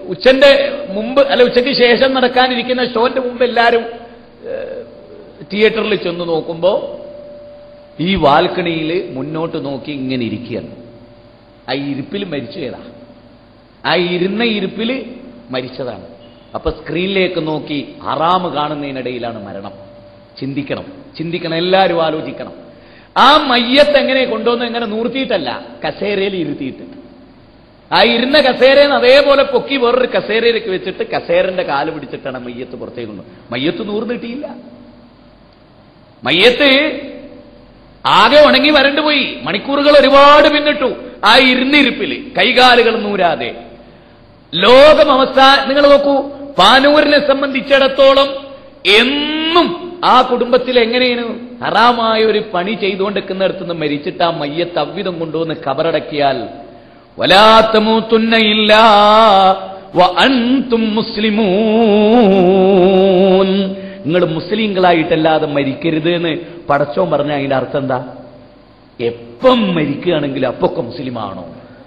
ഉച്ചന്റെ മുമ്പ് അല്ല ഉച്ചയ്ക്ക് ശേഷം നടക്കാനിരിക്കുന്ന ഷോന്റെ മുമ്പ് എല്ലാവരും ഏഹ്, തിയേറ്ററിൽ ചെന്ന് നോക്കുമ്പോൾ ഈ വാൽക്കണിയിൽ മുന്നോട്ട് നോക്കി ഇങ്ങനെ ഇരിക്കുകയാണ് ആ ഇരിപ്പിൽ മരിച്ചു ഏതാ ആ ഇരുന്ന ഇരിപ്പിൽ മരിച്ചതാണ് അപ്പൊ സ്ക്രീനിലേക്ക് നോക്കി ഹറാമ് കാണുന്നതിനിടയിലാണ് മരണം ചിന്തിക്കണം ചിന്തിക്കണം എല്ലാവരും ആലോചിക്കണം ആ മയ്യത്ത് എങ്ങനെ കൊണ്ടുവന്ന് എങ്ങനെ നൂർത്തിയിട്ടല്ല കസേരയിൽ ഇരുത്തിയിട്ട് ആ ഇരുന്ന കസേരയെന്ന് അതേപോലെ പൊക്കി വേറൊരു കസേരയിലേക്ക് വെച്ചിട്ട് കസേരന്റെ കാല് പിടിച്ചിട്ടാണ് മയ്യത്ത് പുറത്തേക്ക് കൊണ്ടു മയ്യത്ത് നൂർന്നിട്ടിയില്ല മയ്യത്ത് ആകെ ഉണങ്ങി വരണ്ടു പോയി മണിക്കൂറുകൾ ഒരുപാട് പിന്നിട്ടു ആ ഇരുന്നിരിപ്പില് കൈകാലുകൾ നൂരാതെ ലോകം അവസാന നിങ്ങൾ നോക്കൂ പാനൂരിനെ സംബന്ധിച്ചിടത്തോളം എന്നും ആ കുടുംബത്തിൽ എങ്ങനെയാണ് ഹറാമായ ഒരു പണി ചെയ്തുകൊണ്ടിരിക്കുന്നിടത്ത് നിന്ന് മരിച്ചിട്ട് ആ മയ്യത്ത് അவ்விதം കൊണ്ടുവന്ന് കബറടക്കിയാൽ വലാത്തമൂത്തുന്നയില്ല അൻതും മുസ്ലിമൂൻ നിങ്ങൾ മുസ്ലിങ്ങളായിട്ടല്ലാതെ മരിക്കരുത് എന്ന് പടച്ചോൻ പറഞ്ഞ അതിന്റെ അർത്ഥം എന്താ എപ്പം മരിക്കുകയാണെങ്കിൽ അപ്പൊക്കെ മുസ്ലിമാണോ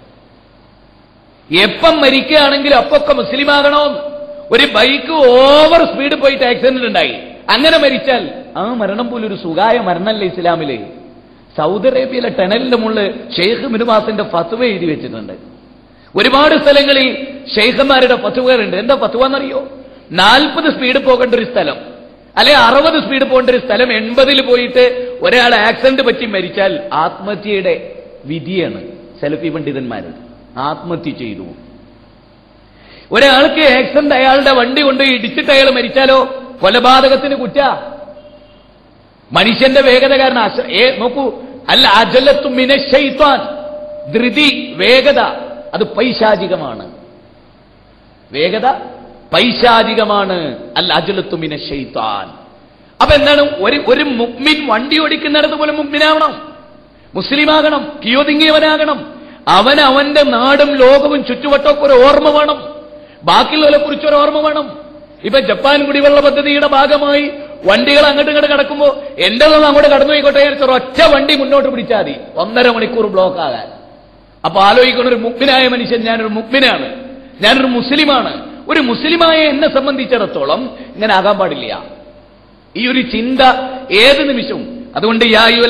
എപ്പം മരിക്കുകയാണെങ്കിൽ അപ്പൊക്കെ മുസ്ലിമാകണോ ഒരു ബൈക്ക് ഓവർ സ്പീഡ് പോയിട്ട് ആക്സിഡന്റ് ഉണ്ടായി അങ്ങനെ മരിച്ചാൽ ആ മരണം പോലും ഒരു സുഖായ മരണമല്ലേ ഇസ്ലാമില് സൗദി അറേബ്യയിലെ ടണലിന്റെ മുകളിൽ ഷെയ്ഖ് മിനുവാസിന്റെ ഫത്വ എഴുതി വെച്ചിട്ടുണ്ട് ഒരുപാട് സ്ഥലങ്ങളിൽ ഷെയ്ഖന്മാരുടെ ഫത്വകളുണ്ട് എന്താ ഫത്വ എന്നറിയോ നാൽപ്പത് സ്പീഡ് പോകേണ്ട ഒരു സ്ഥലം അല്ലെ അറുപത് സ്പീഡ് പോകേണ്ട ഒരു സ്ഥലം എൺപതിൽ പോയിട്ട് ഒരാൾ ആക്സിഡന്റ് പറ്റി മരിച്ചാൽ ആത്മഹത്യയുടെ വിധിയാണ് സെൽഫി പണ്ഡിതന്മാർ ആത്മഹത്യ ചെയ്തു ഒരാൾക്ക് ആക്സിഡന്റ് അയാളുടെ വണ്ടി കൊണ്ട് ഇടിച്ചിട്ട് അയാൾ മരിച്ചാലോ കൊലപാതകത്തിന് കുറ്റ മനുഷ്യന്റെ വേഗത കാരണം അശ- ഏ നോക്കൂ അല്ല അജലത്തു മിനശൈത്വാൻ ധൃതി വേഗത അത് പൈശാചികമാണ് വേഗത പൈശാചികമാണ് അല്ല അജലത്തു മിനശൈത്വാൻ അപ്പൊ എന്താണ് ഒരു ഒരു മുഗ്മിൻ വണ്ടി ഓടിക്കുന്നിടത്ത് പോലെ മുഗ്മിനാവണം മുസ്ലിമാകണം കിയോതിങ്ങിയവനാകണം അവൻ അവന്റെ നാടും ലോകവും ചുറ്റുവട്ടമൊക്കെ ഒരു ഓർമ്മ വേണം ബാക്കിയുള്ളവരെ കുറിച്ച് ഒരു ഓർമ്മ വേണം ഇപ്പൊ ജപ്പാൻ കുടിവെള്ള പദ്ധതിയുടെ ഭാഗമായി വണ്ടികൾ അങ്ങോട്ട് ഇങ്ങോട്ട് കിടക്കുമ്പോ എന്റെ അങ്ങോട്ട് കടന്നു പോയിക്കോട്ടെ വിചാരിച്ച ഒറ്റ വണ്ടി മുന്നോട്ട് പിടിച്ചാൽ മതി ഒന്നര മണിക്കൂർ ബ്ലോക്ക് ആകാൻ അപ്പൊ ആലോചിക്കുന്ന ഒരു മുഗ്മിനായ മനുഷ്യൻ ഞാനൊരു മുഗ്മിനാണ് ഞാനൊരു മുസ്ലിമാണ് ഒരു മുസ്ലിമായ എന്നെ സംബന്ധിച്ചിടത്തോളം ഇങ്ങനെ ആകാൻ പാടില്ല ഈ ഒരു ചിന്ത ഏത് നിമിഷവും അതുകൊണ്ട്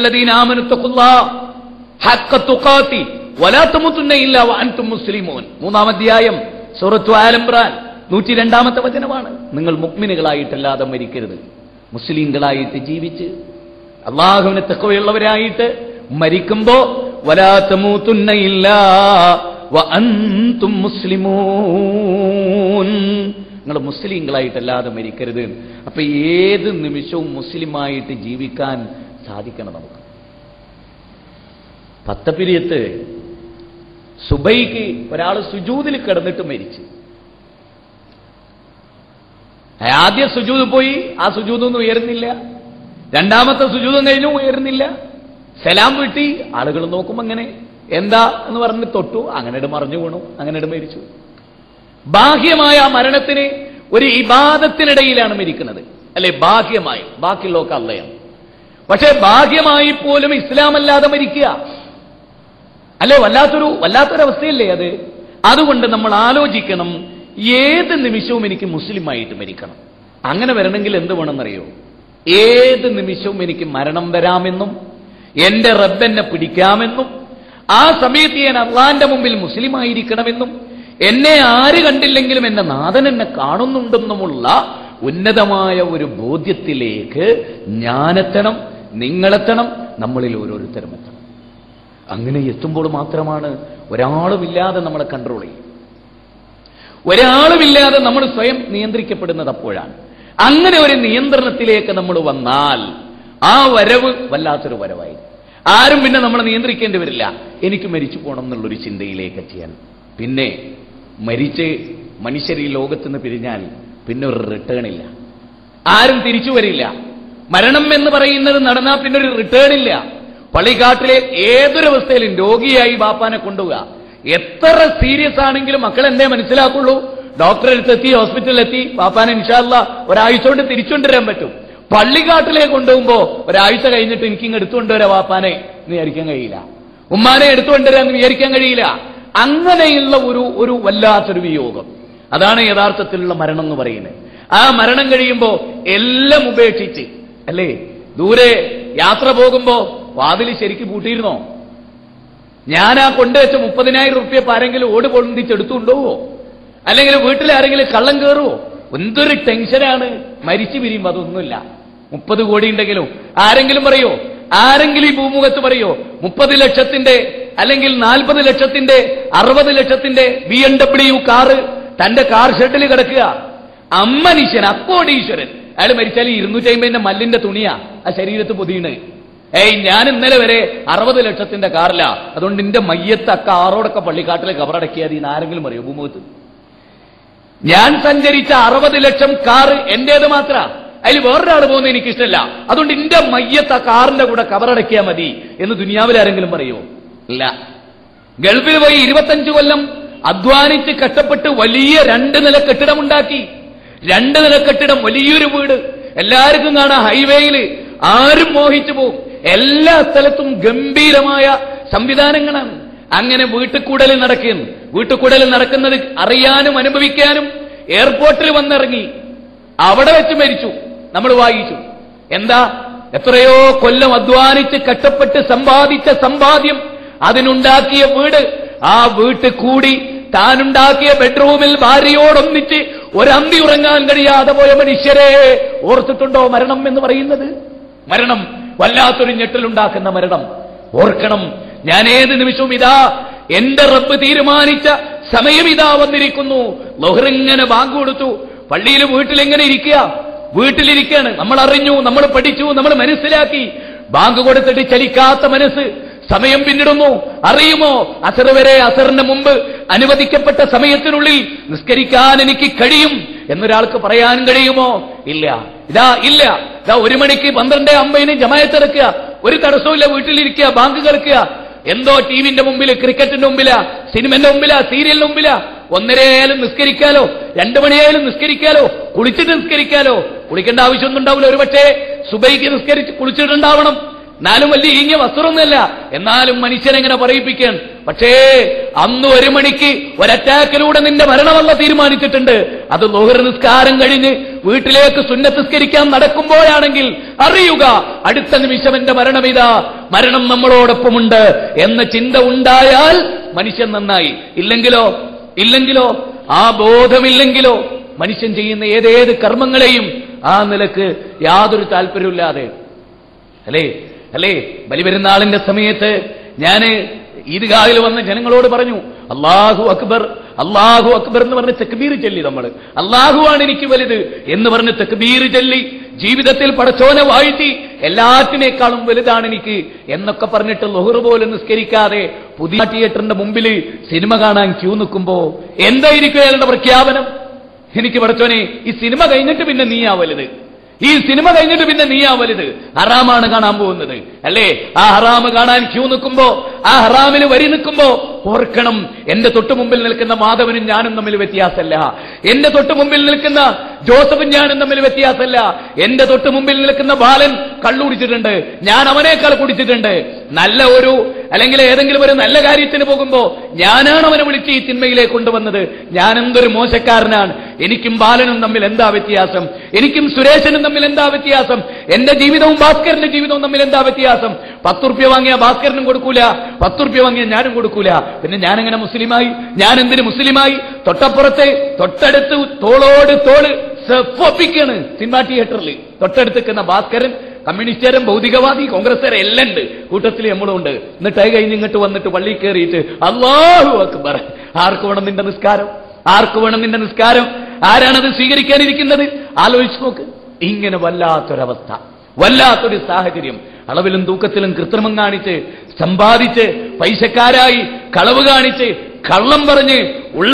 മുസ്ലിമോൻ മൂന്നാം അധ്യായം സൂറത്തു ആലംബ്രാൻ നൂറ്റി രണ്ടാമത്തെ വചനമാണ് നിങ്ങൾ മുക്മിനുകളായിട്ടല്ലാതെ മരിക്കരുത് മുസ്ലിങ്ങളായിട്ട് ജീവിച്ച് അള്ളാഹുവിന് തെക്കവയുള്ളവരായിട്ട് മരിക്കുമ്പോ വലാത്തമൂത്തുന്നയില്ല അന്തും മുസ്ലിമൂൻ നിങ്ങൾ മുസ്ലിങ്ങളായിട്ടല്ലാതെ മരിക്കരുത് അപ്പൊ ഏത് നിമിഷവും മുസ്ലിമായിട്ട് ജീവിക്കാൻ സാധിക്കണം നമുക്ക് പത്തപ്പിരിയത്ത് സുബൈക്ക് ഒരാൾ സുജൂതിൽ കിടന്നിട്ട് മരിച്ചു ആദ്യ സുജൂത് പോയി ആ സുജൂതൊന്നും ഉയരുന്നില്ല രണ്ടാമത്തെ സുജൂതം കഴിഞ്ഞു ഉയരുന്നില്ല സലാം വീട്ടി ആളുകൾ നോക്കും അങ്ങനെ എന്താ എന്ന് പറഞ്ഞ് തൊട്ടു അങ്ങനെ മറിഞ്ഞു വീണു അങ്ങനെ മരിച്ചു ബാഹ്യമായ ആ മരണത്തിന് ഒരു ഇബാദത്തിനിടയിലാണ് മരിക്കുന്നത് അല്ലെ ബാഹ്യമായി ബാക്കിയുള്ളതൊക്കെ അല്ലയാണ് പക്ഷേ ബാഹ്യമായി പോലും ഇസ്ലാം അല്ലാതെ മരിക്കുക അല്ലെ വല്ലാത്തൊരു വല്ലാത്തൊരവസ്ഥയല്ലേ അത് അതുകൊണ്ട് നമ്മൾ ആലോചിക്കണം ഏത് നിമിഷവും എനിക്ക് മുസ്ലിമായിട്ട് മരിക്കണം അങ്ങനെ വരണമെങ്കിൽ എന്ത് വേണമെന്നറിയോ ഏത് നിമിഷവും എനിക്ക് മരണം വരാമെന്നും എന്റെ റബ്ബെന്നെ പിടിക്കാമെന്നും ആ സമയത്ത് ഞാൻ അള്ളാന്റെ മുമ്പിൽ മുസ്ലിമായിരിക്കണമെന്നും എന്നെ ആര് കണ്ടില്ലെങ്കിലും എന്റെ നാഥൻ എന്നെ കാണുന്നുണ്ടെന്നുമുള്ള ഉന്നതമായ ഒരു ബോധ്യത്തിലേക്ക് ഞാനെത്തണം നിങ്ങളെത്തണം നമ്മളിൽ ഓരോരുത്തരും എത്തണം അങ്ങനെ എത്തുമ്പോൾ മാത്രമാണ് ഒരാളുമില്ലാതെ നമ്മളെ കൺട്രോൾ ചെയ്യും ഒരാളുമില്ലാതെ നമ്മൾ സ്വയം നിയന്ത്രിക്കപ്പെടുന്നത് അപ്പോഴാണ് അങ്ങനെ ഒരു നിയന്ത്രണത്തിലേക്ക് നമ്മൾ വന്നാൽ ആ വരവ് വല്ലാത്തൊരു വരവായി ആരും പിന്നെ നമ്മളെ നിയന്ത്രിക്കേണ്ടി വരില്ല എനിക്ക് മരിച്ചു പോകണം എന്നുള്ളൊരു ചിന്തയിലേക്ക് എത്തിയാൽ പിന്നെ മരിച്ച് മനുഷ്യർ ഈ ലോകത്ത് നിന്ന് പിരിഞ്ഞാൽ പിന്നെ ഒരു റിട്ടേൺ ഇല്ല ആരും തിരിച്ചു വരില്ല മരണം എന്ന് പറയുന്നത് നടന്നാൽ പിന്നെ ഒരു റിട്ടേൺ ഇല്ല പള്ളിക്കാട്ടിലെ ഏതൊരവസ്ഥയിലും രോഗിയായി ബാപ്പാനെ കൊണ്ടുപോവുക എത്ര സീരിയസ് ആണെങ്കിലും മക്കൾ എന്തേ മനസ്സിലാക്കുള്ളൂ ഡോക്ടറെ അടുത്തെത്തി ഹോസ്പിറ്റലിലെത്തി ബാപ്പാനെ ഇൻഷാല്ല ഒരാഴ്ച കൊണ്ട് തിരിച്ചുകൊണ്ടുവരാൻ പറ്റും പള്ളിക്കാട്ടിലേക്ക് കൊണ്ടുപോകുമ്പോ ഒരാഴ്ച കഴിഞ്ഞിട്ട് എനിക്കിങ് എടുത്തുകൊണ്ടുവരാ വാപ്പാനെ എന്ന് വിചാരിക്കാൻ കഴിയില്ല ഉമ്മാനെ എടുത്തുകൊണ്ടുവരാന്ന് വിചാരിക്കാൻ കഴിയില്ല അങ്ങനെയുള്ള ഒരു ഒരു വല്ലാത്തൊരു വിയോഗം അതാണ് യഥാർത്ഥത്തിലുള്ള മരണം എന്ന് പറയുന്നത് ആ മരണം കഴിയുമ്പോ എല്ലാം ഉപേക്ഷിച്ച് അല്ലേ ദൂരെ യാത്ര പോകുമ്പോ വാതിൽ ശരിക്ക് പൂട്ടിയിരുന്നോ ഞാൻ ആ കൊണ്ടുവച്ച മുപ്പതിനായിരം റുപ്യ ആരെങ്കിലും ഓട് പൊന്തിച്ചെടുത്തുണ്ടോവോ അല്ലെങ്കിൽ വീട്ടിൽ ആരെങ്കിലും കള്ളം കയറുവോ എന്തൊരു ടെൻഷനാണ് മരിച്ചു പിരിയുമ്പോ അതൊന്നുമില്ല മുപ്പത് കോടി ഉണ്ടെങ്കിലും ആരെങ്കിലും പറയോ ആരെങ്കിലും ഈ ഭൂമുഖത്ത് പറയോ മുപ്പത് ലക്ഷത്തിന്റെ അല്ലെങ്കിൽ നാൽപ്പത് ലക്ഷത്തിന്റെ അറുപത് ലക്ഷത്തിന്റെ ബി എം ഡബ്ല്യു കാറ് തന്റെ കാർ ഷെഡിൽ കിടക്കുക അമ്മനീശ്വരൻ അക്കോടീശ്വരൻ അയാൾ മരിച്ചാൽ ഇരുന്നൂറ്റി അമ്പതിന്റെ മല്ലിന്റെ തുണിയാ ആ ശരീരത്ത് പൊതിയണ് ഏയ് ഞാൻ ഇന്നലെ വരെ അറുപത് ലക്ഷത്തിന്റെ കാറിലാ അതുകൊണ്ട് എന്റെ മയ്യത്ത് ആ കാറോടൊക്കെ പള്ളിക്കാട്ടിലെ കവറടക്കിയാൽ ഇന്ന് ആരെങ്കിലും അറിയോ ഭൂമുഖത്ത് ഞാൻ സഞ്ചരിച്ച അറുപത് ലക്ഷം കാറ് എന്റേത് മാത്ര അതിൽ വേറൊരാൾ പോകുന്നത് എനിക്ക് ഇഷ്ടമല്ല അതുകൊണ്ട് എന്റെ മയ്യത്ത് ആ കാറിന്റെ കൂടെ കവറടക്കിയാൽ മതി എന്ന് ദുനിയാവിൽ ആരെങ്കിലും പറയോ ഇല്ല ഗൾഫിൽ പോയി ഇരുപത്തഞ്ച് കൊല്ലം അധ്വാനിച്ച് കഷ്ടപ്പെട്ട് വലിയ രണ്ട് നില കെട്ടിടമുണ്ടാക്കി രണ്ട് നില കെട്ടിടം വലിയൊരു വീട് എല്ലാവർക്കും കാണാം ഹൈവേയിൽ ആരും മോഹിച്ചു പോകും എല്ലാ സ്ഥലത്തും ഗംഭീരമായ സംവിധാനങ്ങളാണ് അങ്ങനെ വീട്ടുകൂടലിൽ നടക്കുന്നു വീട്ടുകൂടലിൽ നടക്കുന്നത് അറിയാനും അനുഭവിക്കാനും എയർപോർട്ടിൽ വന്നിറങ്ങി അവിടെ വെച്ച് മരിച്ചു നമ്മൾ വായിച്ചു എന്താ എത്രയോ കൊല്ലം അധ്വാനിച്ച് കഷ്ടപ്പെട്ട് സമ്പാദിച്ച സമ്പാദ്യം അതിനുണ്ടാക്കിയ വീട് ആ വീട്ടിൽ കൂടി താനുണ്ടാക്കിയ ബെഡ്റൂമിൽ ഭാര്യയോടൊന്നിച്ച് ഒരന്തി ഉറങ്ങാൻ കഴിയാതെ പോയ മനുഷ്യരെ ഓർത്തിട്ടുണ്ടോ മരണം എന്ന് പറയുന്നത് മരണം വല്ലാത്തൊരു ഞെട്ടലുണ്ടാക്കുന്ന മരണം ഓർക്കണം ഞാൻ ഏത് നിമിഷവും ഇതാ എന്റെ റബ്ബ് തീരുമാനിച്ച സമയം ഇതാ വന്നിരിക്കുന്നു ലൊഹറിങ്ങനെ ബാങ്ക് കൊടുത്തു പള്ളിയിൽ വീട്ടിലെങ്ങനെ ഇരിക്കുക വീട്ടിലിരിക്കുകയാണ് നമ്മൾ അറിഞ്ഞു നമ്മൾ പഠിച്ചു നമ്മൾ മനസ്സിലാക്കി ബാങ്ക് കൊടുത്തിട്ട് ചലിക്കാത്ത മനസ്സ് സമയം പിന്നിടുന്നു അറിയുമോ അസർ വരെ അസറിന് മുമ്പ് അനുവദിക്കപ്പെട്ട സമയത്തിനുള്ളിൽ നിസ്കരിക്കാൻ എനിക്ക് കഴിയും എന്നൊരാൾക്ക് പറയാൻ കഴിയുമോ ഇല്ല ഇതാ ഇല്ല ഇതാ ഒരു മണിക്ക് പന്ത്രണ്ട് അമ്പതിന് ജമായത്തിറക്കുക ഒരു തടസ്സമില്ല വീട്ടിലിരിക്കുക ബാങ്ക് കേൾക്കുക എന്തോ ടിവിന്റെ മുമ്പിൽ ക്രിക്കറ്റിന്റെ മുമ്പിലാ സിനിമന്റെ മുമ്പിലാ സീരിയലിന്റെ മുമ്പിലാ ഒന്നരയായാലും നിസ്കരിക്കാലോ രണ്ടു മണിയായാലും നിസ്കരിക്കാലോ കുളിച്ചിട്ട് നിസ്കരിക്കാലോ കുളിക്കേണ്ട ആവശ്യമൊന്നും ഉണ്ടാവില്ല ഒരുപക്ഷെ സുബൈക്ക് നിസ്കരിച്ച് കുളിച്ചിട്ടുണ്ടാവണം എന്നാലും വലിയ ഈങ്ങിയ വസ്ത്രമൊന്നുമല്ല എന്നാലും മനുഷ്യനെങ്ങനെ പറയിപ്പിക്കാൻ പക്ഷേ അന്ന് ഒരു മണിക്ക് ഒരറ്റാക്കിലൂടെ നിന്റെ മരണമല്ല തീരുമാനിച്ചിട്ടുണ്ട് അത് ലോഹർ നിസ്കാരം കഴിഞ്ഞ് വീട്ടിലേക്ക് സുന്നത്തിസ്കരിക്കാൻ നടക്കുമ്പോഴാണെങ്കിൽ അറിയുക അടുത്ത നിമിഷം എന്റെ മരണമിതാ മരണം നമ്മളോടൊപ്പമുണ്ട് എന്ന ചിന്ത ഉണ്ടായാൽ മനുഷ്യൻ നന്നായി ഇല്ലെങ്കിലോ ഇല്ലെങ്കിലോ ആ ബോധമില്ലെങ്കിലോ മനുഷ്യൻ ചെയ്യുന്ന ഏതേത് കർമ്മങ്ങളെയും ആ നിലക്ക് യാതൊരു താല്പര്യമില്ലാതെ അല്ലേ അല്ലേ ബലിപെരുന്നാളിന്റെ സമയത്ത് ഞാന് ഈദ്ഗാഹിൽ വന്ന ജനങ്ങളോട് പറഞ്ഞു അള്ളാഹു അക്ബർ അള്ളാഹു അക്ബർ എന്ന് പറഞ്ഞ് തെക്ബീർ ചൊല്ലി നമ്മൾ അള്ളാഹുവാണ് എനിക്ക് വലുത് എന്ന് പറഞ്ഞ് തെക്ബീർ ചൊല്ലി ജീവിതത്തിൽ പടച്ചോനെ വാഴ്ത്തി എല്ലാറ്റിനേക്കാളും വലുതാണ് എനിക്ക് എന്നൊക്കെ പറഞ്ഞിട്ട് ലൊഹർ പോലും നിസ്കരിക്കാതെ പുതിയ തിയേറ്ററിന്റെ മുമ്പിൽ സിനിമ കാണാൻ ക്യൂ നിൽക്കുമ്പോ എന്തായിരിക്കും അയാളുടെ പ്രഖ്യാപനം എനിക്ക് പടച്ചോനെ ഈ സിനിമ കഴിഞ്ഞിട്ട് പിന്നെ നീയാ വലുത് ഈ സിനിമ കഴിഞ്ഞിട്ട് പിന്നെ നീയാ വലുത് ഹറാമാണ് കാണാൻ പോകുന്നത് അല്ലേ ആ ഹറാമ് കാണാൻ ക്യൂ നിൽക്കുമ്പോ ആ ഹറാമിൽ വരി നിൽക്കുമ്പോ ഓർക്കണം എന്റെ തൊട്ടു മുമ്പിൽ നിൽക്കുന്ന മാധവനും ഞാനും തമ്മിൽ വ്യത്യാസമല്ല എന്റെ തൊട്ടു മുമ്പിൽ നിൽക്കുന്ന ജോസഫും ഞാനും തമ്മിൽ വ്യത്യാസമല്ല എന്റെ തൊട്ടു മുമ്പിൽ നിൽക്കുന്ന ബാലൻ കള്ളുടിച്ചിട്ടുണ്ട് ഞാൻ അവനേക്കാൾ കുടിച്ചിട്ടുണ്ട് നല്ല ഒരു അല്ലെങ്കിൽ ഏതെങ്കിലും ഒരു നല്ല കാര്യത്തിന് പോകുമ്പോ ഞാനാണ് അവനെ വിളിച്ച് ഈ തിന്മയിലേക്ക് കൊണ്ടുവന്നത് ഞാൻ എന്തൊരു മോശക്കാരനാണ് എനിക്കും ബാലനും തമ്മിൽ എന്താ വ്യത്യാസം എനിക്കും സുരേഷനും തമ്മിൽ എന്താ വ്യത്യാസം എന്റെ ജീവിതവും ഭാസ്കരന്റെ ജീവിതവും തമ്മിൽ എന്താ വ്യത്യാസം പത്തുറുപ്യ വാങ്ങിയ ഭാസ്കരനും കൊടുക്കൂല പത്തുറുപ്യ വാങ്ങിയ ഞാനും കൊടുക്കൂല പിന്നെ ഞാനെങ്ങനെ മുസ്ലിമായി ഞാൻ എന്തിന് മുസ്ലിമായി തൊട്ടപ്പുറത്തെ തൊട്ടടുത്ത് തോളോട് തോള് സെഫൊപ്പിക്കാണ് സിനിമാ തിയേറ്ററിൽ തൊട്ടടുത്ത് നിൽക്കുന്ന ഭാസ്കരൻ കമ്മ്യൂണിസ്റ്റുകാരൻ ഭൗതികവാദി കോൺഗ്രസ്സുകാരൻ എല്ലാം ഉണ്ട് കൂട്ടത്തിൽ നമ്മളും ഉണ്ട് എന്നിട്ട് അത് കഴിഞ്ഞ് ഇങ്ങോട്ട് വന്നിട്ട് പള്ളി കയറിയിട്ട് അള്ളാഹു അക്ബർ ആർക്ക് വേണം നിന്റെ നിസ്കാരം ആർക്ക് വേണം നിന്റെ നിസ്കാരം ആരാണത് സ്വീകരിക്കാനിരിക്കുന്നത് ആലോചിച്ച് നോക്ക് ഇങ്ങനെ വല്ലാത്തൊരവസ്ഥ വല്ലാത്തൊരു സാഹചര്യം അളവിലും തൂക്കത്തിലും കൃത്രിമം കാണിച്ച് സമ്പാദിച്ച് പൈസക്കാരായി കളവ് കാണിച്ച് കള്ളം പറഞ്ഞ് ഉള്ള